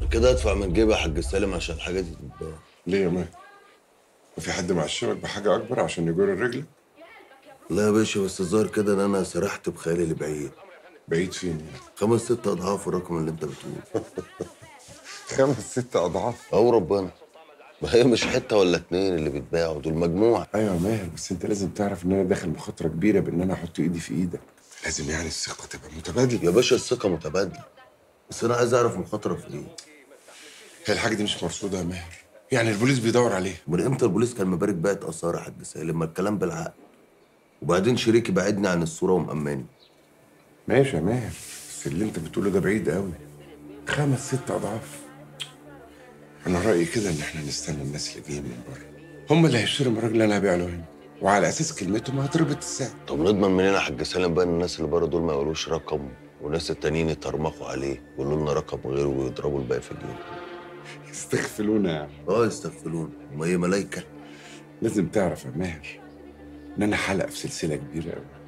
كده ادفع من جيبي يا حاج سالم عشان الحاجات دي تتباع ليه يا مان؟ وفي حد معشمك بحاجة أكبر عشان يجر الرجل؟ لا يا باشا بس الظاهر كده ان انا سرحت بخيالي لبعيد بعيد فين يعني؟ خمس ست اضعاف الرقم اللي انت بتقوله خمس ست أضعاف او ربنا ما هي مش حته ولا اتنين اللي بيتباعوا دول مجموعه أيوة يا ماهر بس أنت لازم تعرف إن أنا داخل مخاطرة كبيرة بإن أنا أحط إيدي في إيدك لازم يعني الثقة تبقى متبادلة يا باشا الثقه متبادله بس انا عايز اعرف مخاطره في ايه هي الحاجة دي مش مرصودة يا ماهر يعني البوليس بيدور عليها من امتى البوليس كان مبارك بقت اثار يا حاج سالم ما الكلام بالعقل وبعدين شريكي بعدني عن الصوره ومأماني ماشي يا ماهر بس اللي أنت بتقوله ده بعيد قوي خمس ست أضعاف أنا رأيي كده إن إحنا نستنى الناس اللي جايين من بره هم اللي هيشتروا من الراجل اللي أنا هبيع له هنا وعلى أساس كلمتهم هتربط السعر طب نضمن منين يا حاج سالم بقى ان الناس اللي بره دول ما يقولوش رقم والناس التانيين يترمخوا عليه ويقولوا لنا رقم غيره ويضربوا الباقي في الجيب يستغفلونا يعني اه يستغفلون وما هي ملايكه لازم تعرف يا ماهر ان انا حلقه في سلسله كبيره قوي